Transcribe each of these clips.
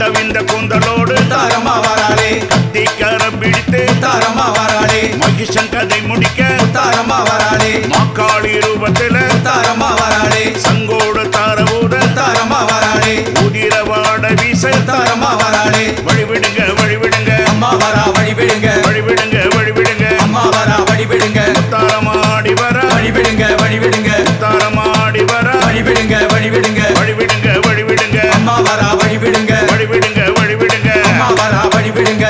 கொண்டவிந்த கூந்தலோடு தாரமா வராளே தீக்கரம் பிடித்து தாரமா வராளே மகிஷன் கதை முடிக்க தாரமா வராளே மாக்காளி ரூபத்தில தாரமா வராளே சங்கோடு தாரபூத தாரமா வராளே உதிர வாட வீச தாரமா வராளே வழிவிடுங்க வழிவிடுங்க அம்மா வரா வழிவிடுங்க வழிவிடுங்க வழிவிடுங்க அம்மா வரா வழிவிடுங்க தாரமாடி வர வழிவிடுங்க வழிவிடுங்க தாரமாடி வர வழிவிடுங்க வழிவிடுங்க வழிவிடுங்க வழிவிடுங்க அம்மா வரா வழிவிடுங்க வழிவிடுங்க வழிவிடுங்க அம்மா வரா வழிவிடுங்க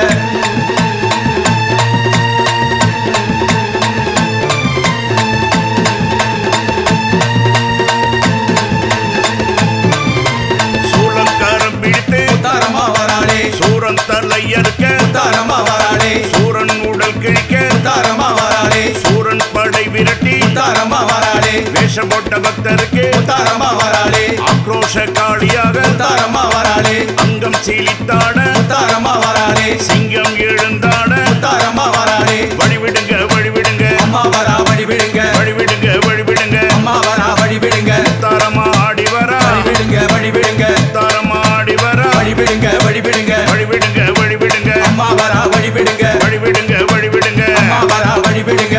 சூளங்காரம் பிடித்து தாரமா வராளே சூரன் தலையறுக்க தாரமா வராளே சூரன் உடல் கிழிக்க தாரமா வராளே சூரன் படை விரட்டி தாரமா வராளே வேஷம் போட்ட பக்தருக்கு தாரமா வராளே ஆக்ரோஷ காளியாக தாரமா வராளே அங்கம் சீலித்தாட தாரமா வராளே சிங்கம் எழுந்தாட தாரமா வராளே வழிவிடுங்க வழிவிடுங்க அம்மா வரா வழிவிடுங்க வழிவிடுங்க வழிவிடுங்க அம்மா வரா வழிவிடுங்க தாரமாடி வர வழிவிடுங்க வழிவிடுங்க தாரமாடி வர வழிவிடுங்க வழிவிடுங்க வழிவிடுங்க வழிவிடுங்க அம்மா வரா வழிவிடுங்க வழிவிடுங்க வழிவிடுங்க அம்மா வரா வழிவிடுங்க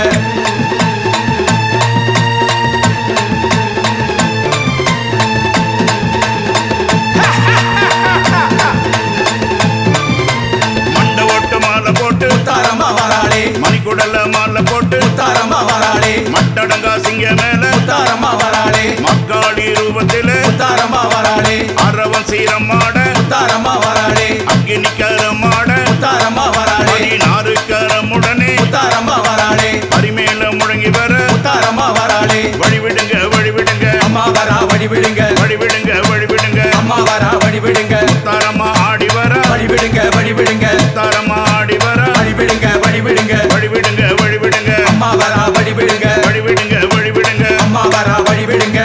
மண்ட ஓட்டு மாலை போட்டு தாரமா வராளே மணிக்குடல மாலை போட்டு தாரமா வராளே மட்டடங்கா சிங்க மேல தாரமா வராளே மக்காளி ரூபத்தில தாரமா வராளே அரவன் சீரமாட தாரமா வராளே அக்கினி கரமாட தாரமா வராளே பதினாறு கரமுடனே தாரமா வராளே பரிமேல முழங்கி வர தாரமா வராளே வழிவிடுங்க வழிவிடுங்க அம்மா வரா வழிவிடுங்க வழிவிடுங்க வழிவிடுங்க அம்மா வரா வழிவிடுங்க தாரமா ஆடி வர வழிவிடுங்க வழிவிடுங்க தாரமா ஆடி வர வழிவிடுங்க வழிவிடுங்க வழிவிடுங்க வழிவிடுங்க அம்மா வரா வழிவிடுங்க வழிவிடுங்க வழிவிடுங்க அம்மா வரா வழிவிடுங்க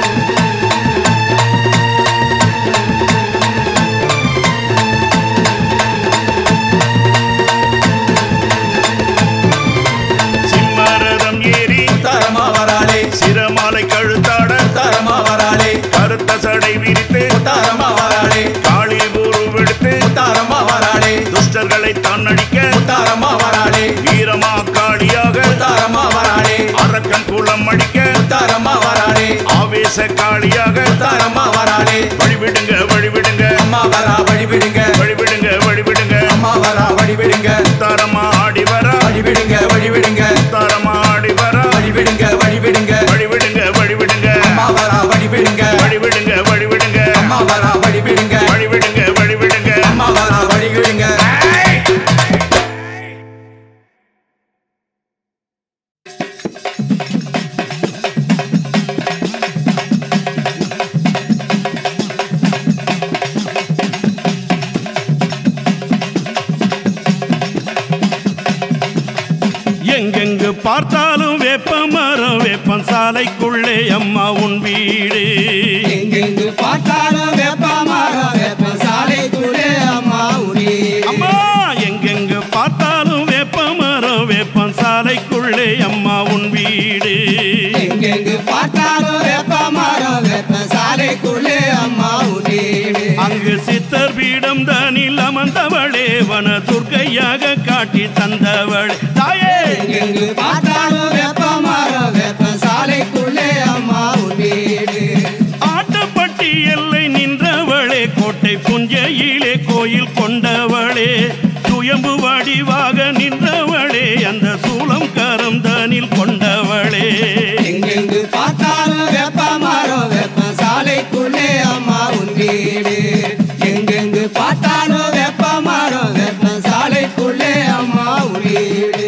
சிம்மரதம் ஏறி தாரமா வராளே சிரமாலை கழுத்தாட தாரமா வராளே கருத்த சடை விரித்து தாரமா வராளே காளி உருவெடுத்து தாரமா வராளே துஷ்டர்களை தன்னடிக்க தாரமா வராளே வீரமா காளியாக தாரமா வராளே அரக்கன் குளம் அடிக்க தாரமா வராளே ஆவேச காளியாக தாரமா வராளே வழிவிடுங்க வழிவிடுங்க அம்மா வரா வழிவிடுங்க வழிவிடுங்க வழிவிடுங்க அம்மா வரா வழிவிடுங்க தாரமா ஆடி வர வழிவிடுங்க வழிவிடுங்க தாரமா ஆடி வர வழிவிடுங்க வழிவிடுங்க வழிவிடுங்க வழிவிடுங்க அம்மா வரா வழிவிடுங்க வழிவிடுங்க வழிவிடுங்க அம்மா வரா வழிவிடுங்க வழிவிடுங்க வழிவிடுங்க அம்மா வரா வழிவிடுங்க எங்கெங்கு பார்த்தாலும் வேப்ப மரம் வேப்பம் சாலைக்குள்ளே அம்மா உன் வீடு எங்கெங்கு பார்த்தாலும் வெப்ப மரம் வெப்ப சாலைக்குள்ளே அம்மா உரி அம்மா எங்கெங்கு பார்த்தாலும் வேப்ப மரம் வேப்பம் சாலைக்குள்ளே அம்மா உன் வீடு எங்கெங்கு பார்த்தாலும் வெப்ப மரம் வெப்ப சாலைக்குள்ளே அம்மா உரி அங்கு சித்தர் பீடம் தானில் அமர்ந்தவளே வன துர்க்கையாக காட்டி தந்தவள் தாயே எங்கெங்கு பார்த்தாலும் வெப்ப மரம் வெப்ப சாலைக்குள்ளே அம்மா உரி ஆட்டப்பட்டி எல்லை நின்றவளே கோட்டை புஞ்சையிலே கோயில் கொண்டவளே சுயம்பு வடிவாக நின்றவளே அந்த சூளம் கரம் தானில் கொண்டவளே எங்கெங்கு பார்த்தாலும் வெப்ப மரம் வெப்ப சாலைக்குள்ளே அம்மா உன் வீடு எங்கெங்கு பார்த்தாலும் வெப்ப மரம் வெப்ப சாலைக்குள்ளே அம்மா உன் வீடு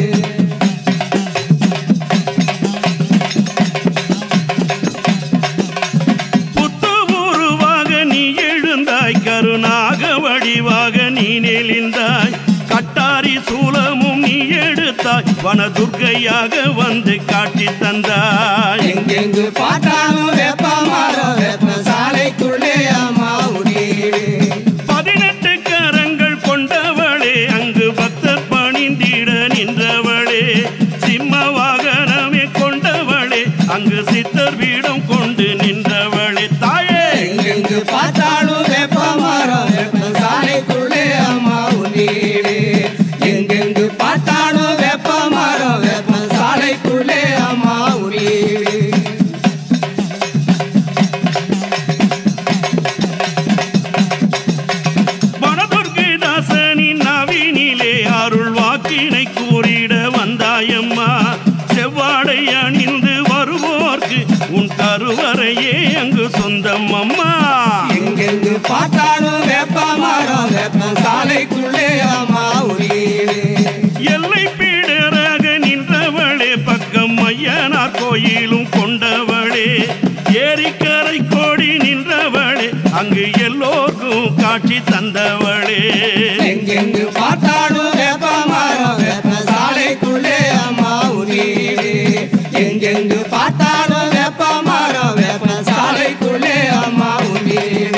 புத்து உருவாக நீ எழுந்தாய் கருணாக வடிவாக நீ நெளிந்தாய் கட்டாரி சூலமும் நீ எடுத்தாய் வனதுர்க்கையாக வந்து காட்டி தந்தாய் எங்கெங்கு பார்த்தாலும் வெப்ப மரம் வெப்ப சாலைக்குள்ளே அம்மா உன் வீடு பதினெட்டு கரங்கள் கொண்டவளே அங்கு பக்தர் பணிந்திட நின்றவளே சிம்ம வாகனமே கொண்டவளே அங்கு சித்தர் வீடம் கொண்டு நின்றவளே தாயே எங்கெங்கு பார்த்தாலும் வெப்ப மரம் வெப்ப சாலை அங்கு எல்லோர்க்கும் காட்சி தந்தவளே எங்கெங்கு பார்த்தாலும் வேப்ப மரம் வேப்ப சாலைக்குள்ளே அம்மா உன் வீடு எங்கெங்கு பார்த்தாலும் வேப்ப மரம் வேப்ப சாலைக்குள்ளே அம்மா உன் வீடு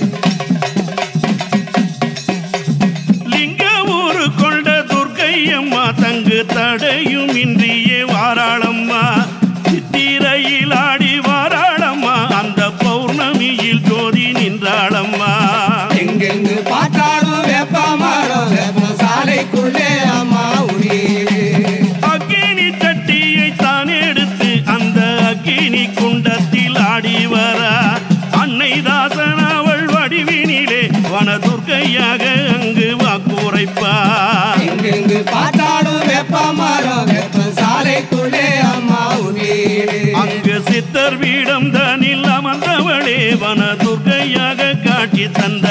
லிங்க ஊரு கொண்ட துர்க்கை அம்மா தங்கு தடையும் இன்றியே வாராளம்மா சித்திரையில் ஆடி வாராளம்மா அந்த பௌர்ணமியில் ஜோதி நின்றாளம்மா எங்கெங்கு பார்த்தாலும் வேப்ப மரம் வேப்ப சாலைக்குள்ளே அம்மா உன் வீடு அக்கினி சட்டியை தான் எடுத்து அந்த அக்கினி குண்டத்தில் ஆடி வர அன்னை தாசன் அவள் வடிவினிலே வனதுர்க்கையாக அங்கு வாக்குரைப்பா எங்கெங்கு பார்த்தாலும் வேப்ப மரம் வேப்ப சாலைக்குள்ளே அம்மா உன் வீடு அங்கு சித்தர் வீடம் தனில் அமர்ந்தவளே வனதுர்க்கையாக காட்சி தந்த